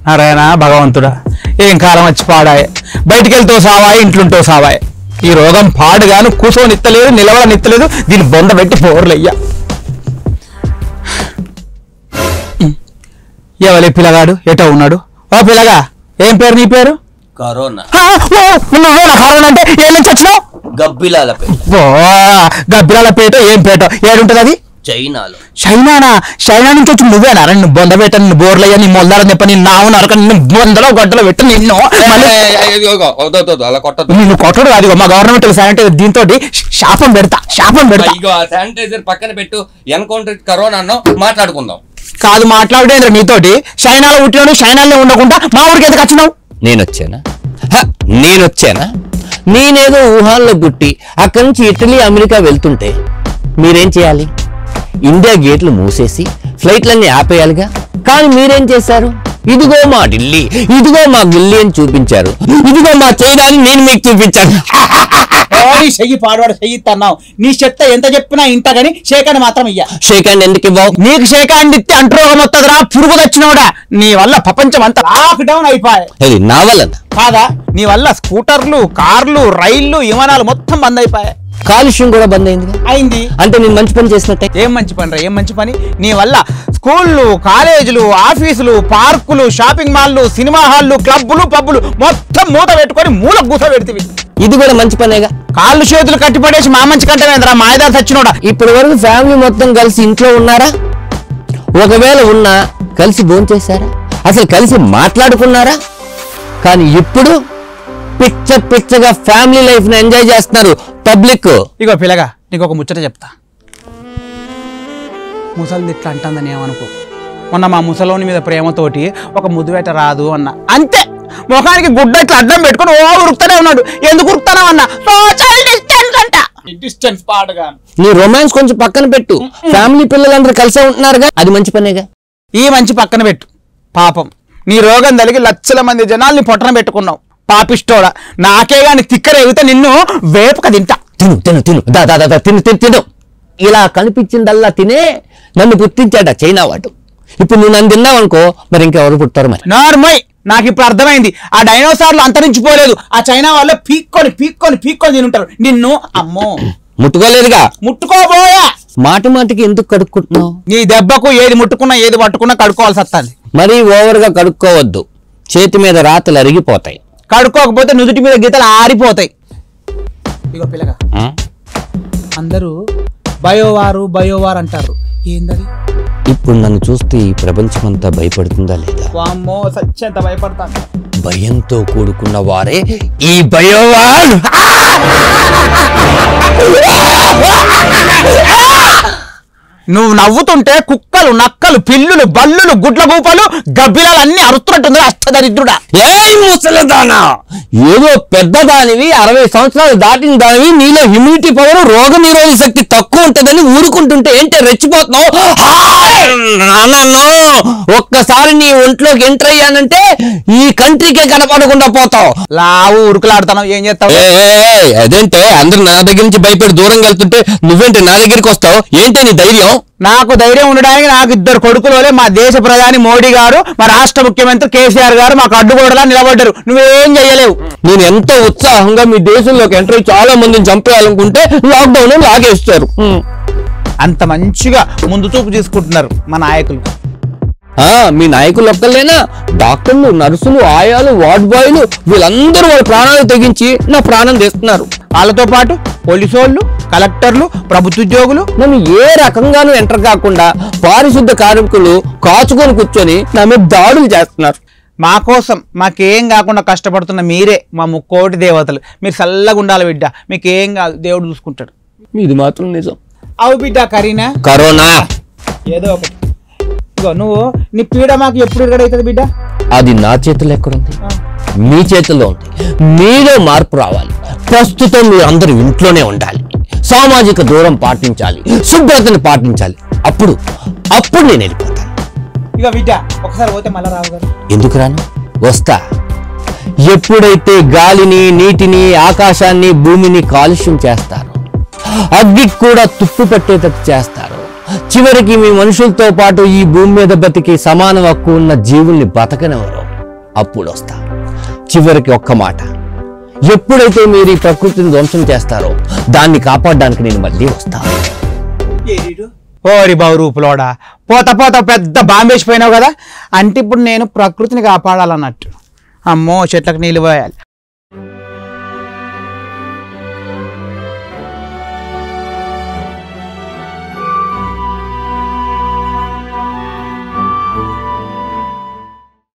నారాయణ భగవంతుడా ఏం కాలం వచ్చి పాడాయే బయటికి వెళ్తూ సావాయి ఇంట్లుంటూ సావాయి ఈ రోగం పాడుగాను కూసోనిత్తలేదు నిలవడనిత్తలేదు దీన్ని బొంద పెట్టి పోర్లయ్యా ఎవలి పిల్లగాడు ఎటో ఉన్నాడు ఓ పిల్లగా ఏం పేరు నీ పేరు కరోనా ఆ, ఓ, నువ్వేనా కరోనా అంటే ఏం నుంచి వచ్చినావు గబ్బిలాల పేట ఓ గబ్బిరాల పేట ఏం పేట ఏడుంటది అది చైనాలో చైనానా చైనా నుంచి వచ్చి నువ్వేనా రా నిన్ను బొంద పెట్ట నిన్ను బోర్లయ్యా నీ మొల్దారని చెప్ప నిన్ను నావు నరక నిన్ను బొందలో గొడ్డలో పెట్టు నిన్ను మళ్ళీ అలా కొట్టదు నిన్ను కొట్టడు అది మా గవర్నమెంట్ శానిటైజర్ దీంతో శాపం పెడతా శాపం పెడతా ఇగో ఆ శానిటైజర్ పక్కన పెట్టు ఎన్కౌంటర్ కరోనా అన్నో మాట్లాడుకుందాం కాదు మాట్లాడేంద్ర నీతోటి చైనాలో పుట్టినాడు చైనాలో ఉండకుండా మా ఊరికి ఎందుకు వచ్చినావు నేను వచ్చానా హ, నేను వచ్చానా నేనేదో వుహాన్లో పుట్టి అక్కడి నుంచి ఇటలీ అమెరికా వెళ్తుంటే మీరేం చేయాలి ఇండియా గేట్లు మూసేసి ఫ్లైట్లన్నీ ఆపేయాలిగా కానీ మీరేం చేశారు ఇదిగో మా ఢిల్లీ ఇదిగో మా ఢిల్లీ అని చూపించారు ఇదిగో మా చైనా అని నేను మీకు చూపించాను ఓయ్ చెయ్యి పాడవాడు చెయ్యి అన్నావు నీ చెత్త ఎంత చెప్పినా ఇంట గాని షేకాన్ని మాత్రం ఇయ్య షేక్ హ్యాండ్ ఎందుకు ఇవ్వవు నీకు షేకాండ్ ఇస్తే అంటురోగం వస్తుందిరా పురుగు తెచ్చినోడా నీ వల్ల ప్రపంచం అంతా లాక్ డౌన్ అయిపోయాయి అది నా వలన కాదా నీ వల్ల స్కూటర్లు కార్లు రైళ్లు విమానాలు మొత్తం బంద్ అయిపోయాయి కాలుష్యం కూడా బంద్ అయింది అయింది అంటే నేను మంచి పని చేసినట్టే ఏం మంచి పని రా ఏం మంచి పని నీ వల్ల స్కూళ్ళు కాలేజీలు ఆఫీసులు పార్కులు షాపింగ్ మాల్లు సినిమా హాల్లు క్లబ్బులు పబ్బులు మొత్తం మూత పెట్టుకొని మూల గుస పెడితివి ఇది కూడా మంచి పనేగా కాళ్ళు చేతులు కట్టిపడేసి మా మంచి కంటేంద్రా మాయదారు సచ్చినోడా ఇప్పటి వరకు ఫ్యామిలీ మొత్తం కలిసి ఇంట్లో ఉన్నారా ఒకవేళ ఉన్నా కలిసి భోంచేశారా అసలు కలిసి మాట్లాడుకున్నారా కానీ ఇప్పుడు పిచ్చ పిచ్చగా ఫ్యామిలీ లైఫ్ ని ఎంజాయ్ చేస్తున్నారు పబ్లిక్ ఇగో పిల్లగా నీకు ఒక ముచ్చట చెప్తా ముసలిది ఇట్లా అంటుందని ఏమనుకో మొన్న మా ముసలోని మీద ప్రేమతోటి ఒక ముద్దువేట రాదు అన్న అంతే ముఖానికి గుడ్డ ఇట్లా అడ్డం పెట్టుకొని ఓ ఉరుకుతానే ఉన్నాడు ఎందుకు ఉరుకుతానా అన్న సోషల్ డిస్టెన్స్ అంట డిస్టెన్స్ పాటగా నీ రొమాన్స్ కొంచెం పక్కన పెట్టు ఫ్యామిలీ పిల్లలందరూ కలిసే ఉంటున్నారుగా అది మంచి పనేగా ఈ మంచి పక్కన పెట్టు పాపం నీ రోగం తలిగి లక్షల మంది జనాల్ని పొట్టన పెట్టుకున్నావు పాపిష్టోడా నాకే గాని తిక్కరేగితే నిన్ను వేపుక తింటా తిను తిను తిను దా దా దా, దా తిను తిను తిను ఇలా కనిపించిందల్లా తినే నన్ను పుట్టించాడ చైనా వాడు ఇప్పుడు నువ్వు నన్ను తిన్నావు అనుకో మరి ఇంకెవరు పుట్టారు మరి నార్మల్ నాకు ఇప్పుడు అర్థమైంది ఆ డైనోసార్లు అంతరించిపోలేదు ఆ చైనా వాళ్ళు పీక్కొని పీక్కొని పీక్కొని తినుంటారు నిన్ను అమ్మో ముట్టుకోలేదుగా ముట్టుకోబోయా మాటి మాటికి ఎందుకు కడుక్కుంటున్నావు నీ దెబ్బకు ఏది ముట్టుకున్నా ఏది పట్టుకున్నా కడుక్కోవాల్సి వస్తుంది మరీ ఓవర్గా కడుక్కోవద్దు చేతి మీద రాతలు అరిగిపోతాయి కడుక్కోకపోతే నుదుటి మీద గీతలు ఆరిపోతాయి ఇగో పిల్లగా అందరూ బయోవారు బయోవార్ అంటారు ఏందది ఇప్పుడు నన్ను చూస్తే ఈ ప్రపంచమంతా భయపడుతుందా లేదా వామ్మో సత్యంత భయపడతాను భయంతో కూడుకున్న వారే ఈ భయోవాన్ నువ్వు నవ్వుతుంటే కుక్కలు నక్కలు పిల్లులు బల్లులు గుడ్ల గూపలు గబ్బిలాలు అన్ని అరుస్తున్నట్టుంది అష్టదరిద్రుడా ఏయ్ ముసలిదానా ఏదో పెద్ద దానివి అరవై సంవత్సరాలు దాటిన దానివి నీలో హ్యూమిడిటీ పవర్ రోగ నిరోధక శక్తి తక్కువ ఉంటుందని ఊరుకుంటుంటే ఏంటి రెచ్చిపోతున్నావు హాయ్! నాన్నను ఒక్కసారి నీ ఒంట్లోకి ఎంటర్ అయ్యానంటే ఈ కంట్రీకే కనపడకుండా పోతావు లావు ఉరుకులాడుతాను ఏం చేస్తావు ఏ, ఏ, ఏ, అదేంటే అందరూ నా దగ్గర నుంచి భయపడి దూరంగా వెళ్తుంటే నువ్వేంటి నా దగ్గరికి వస్తావు ఏంటి నీ ధైర్యం నాకు ధైర్యం ఉండడానికి నాకు ఇద్దరు కొడుకులోనే మా దేశ ప్రధాని మోడీ గారు మా రాష్ట్ర ముఖ్యమంత్రి కేసీఆర్ గారు మాకు అడ్డుగోడలా నిలబడ్డారు నువ్వేం చేయలేవు నేను ఎంతో ఉత్సాహంగా మీ దేశంలోకి ఎంటర్ అయ్యి చాలా మందిని చంపేయాలనుకుంటే లాక్డౌన్ లాగేస్తారు హ్మ్. అంత మంచిగా ముందు చూపు తీసుకుంటున్నారు మా నాయకులు ఆ, మీ నాయకులు ఒక్కలేనా డాక్టర్లు నర్సులు ఆయాలు వార్డ్ బాయ్లు వీళ్ళందరూ వాళ్ళ ప్రాణాలు తెగించి నా ప్రాణం తెస్తున్నారు వాళ్ళతో పాటు పోలీసు వాళ్ళు కలెక్టర్లు ప్రభుత్వ ఉద్యోగులు నన్ను ఏ రకంగానూ ఎంటర్ కాకుండా పారిశుద్ధ కార్మికులు కాచుకొని కూర్చొని నా మీద దాడులు చేస్తున్నారు మా కోసం మాకేం కాకుండా కష్టపడుతున్న మీరే మా ముక్కోటి దేవతలు మీరు చల్లగా ఉండాలి బిడ్డ మీకేం కాదు దేవుడు చూసుకుంటాడు ఇది మాత్రం నిజం అవు బిడ్డ కరీనా కరోనా ఏదో ఒకటి ఇగో నువ్వు నీ పీడ మాకు ఎప్పుడు ఇరగడవుతుంది బిడ్డ అది నా చేతిలో ఎక్కడుంది మీ చేతిలో ఉంది మీలో మార్పు రావాలి ప్రస్తుతం మీరు అందరూ ఇంట్లోనే ఉండాలి సామాజిక దూరం పాటించాలి శుభ్రతను పాటించాలి అప్పుడు అప్పుడు నేను వెళ్ళిపోతాను ఇక బిడ్డ ఒకసారి పోతే మళ్ళీ రావు గారు ఎందుకు రాను వస్తా ఎప్పుడైతే గాలిని నీటిని ఆకాశాన్ని భూమిని కాలుష్యం చేస్తారో అగ్గికి కూడా తుప్పు పట్టేటట్టు చేస్తారు చివరికి మీ మనుషులతో పాటు ఈ భూమి మీద బతికి సమాన హక్కు ఉన్న జీవుల్ని బతకనివ్వరు అప్పుడు వస్తా చివరికి ఒక్క మాట ఎప్పుడైతే మీరు ఈ ప్రకృతిని ధ్వంసం చేస్తారో దాన్ని కాపాడడానికి నేను మళ్ళీ వస్తా ఓరి బావు రూపులోడా పోత పోత పెద్ద బాంబేసిపోయినావు కదా అంటే ఇప్పుడు నేను ప్రకృతిని కాపాడాలన్నట్టు అమ్మో చెట్లకు నీళ్ళు పోయాలి